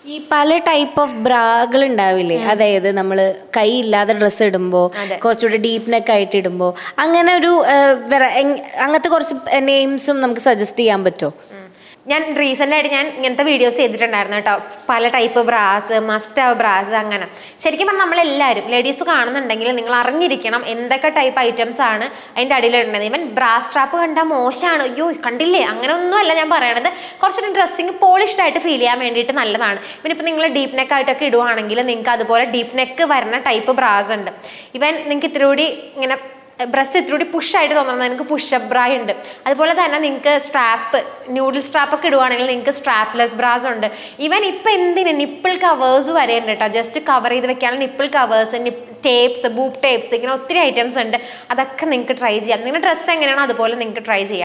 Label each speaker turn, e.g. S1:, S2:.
S1: ഈ പല type of ബ്രാകൾ ഉണ്ടാവില്ലേ അതായത് നമ്മൾ കൈ ഇല്ലാതെ ഡ്രസ്സ് ഇടുമ്പോൾ കുറച്ചുകൂടി ഡീപ്പ് നെക്ക് ആയിട്ട് ഇടുമ്പോൾ അങ്ങനെ ഒരു ആ, വെറ- എങ്- അങ്ങനത്തെ കുറച്ച് നെയിംസും നമുക്ക് സജസ്റ്റ് ചെയ്യാൻ പറ്റുമോ
S2: ഞാൻ റീസെൻ്റ് ആയിട്ട് ഞാൻ ഇങ്ങനത്തെ വീഡിയോസ് ചെയ്തിട്ടുണ്ടായിരുന്നു കേട്ടോ പല type bras must have bras അങ്ങനെ ശരിക്കും പറഞ്ഞാൽ നമ്മളെല്ലാവരും ലേഡീസ് കാണുന്നുണ്ടെങ്കിൽ നിങ്ങൾ അറിഞ്ഞിരിക്കണം എന്തൊക്കെ ടൈപ്പ് ഐറ്റംസ് ആണ് അതിൻ്റെ അടിയിലിടുന്നത് ഇവൻ ബ്രാസ് ട്രാപ്പ് കണ്ടാൽ മോശമാണ് അയ്യോ കണ്ടില്ലേ അങ്ങനെ ഒന്നുമല്ല ഞാൻ പറയണത് കുറച്ചൊരു ഡ്രസ്സിങ് പോളിഷ്ഡ് ആയിട്ട് ഫീൽ ചെയ്യാൻ വേണ്ടിയിട്ട് നല്ലതാണ് ഇവനിപ്പോൾ നിങ്ങൾ ഡീപ്പ് നെക്ക് ആയിട്ടൊക്കെ ഇടുവാണെങ്കിൽ നിങ്ങൾക്ക് അതുപോലെ ഡീപ്പ് നെക്ക് വരുന്ന ടൈപ്പ് ബ്രാസ് ഉണ്ട് ഇവൻ നിങ്ങൾക്ക് ഇത്തിരി കൂടി ഇങ്ങനെ ബ്രസ്റ്റ് ഇത്തിരി കൂടി പുഷായിട്ട് തോന്നുന്നത് നിങ്ങൾക്ക് പുഷപ്പ് ബ്രാ ഉണ്ട് അതുപോലെ തന്നെ നിങ്ങൾക്ക് സ്ട്രാപ്പ് ന്യൂഡിൽ സ്ട്രാപ്പ് ഒക്കെ ഇടുവാണെങ്കിൽ നിങ്ങൾക്ക് സ്ട്രാപ്ലെസ് ബ്രാസ് ഉണ്ട് ഇവൻ ഇപ്പം എന്തിന് നിപ്പിൾ കവേഴ്സ് വരെ ഉണ്ട് കേട്ടോ ജസ്റ്റ് കവർ ചെയ്ത് വെക്കാനുള്ള nipple covers tapes boob tapes ഇങ്ങനെ ഒത്തിരി ഐറ്റംസ് ഉണ്ട് അതൊക്കെ നിങ്ങൾക്ക് ട്രൈ ചെയ്യാം നിങ്ങളുടെ ഡ്രസ്സ് എങ്ങനെയാണോ അതുപോലെ നിങ്ങൾക്ക് ട്രൈ ചെയ്യാം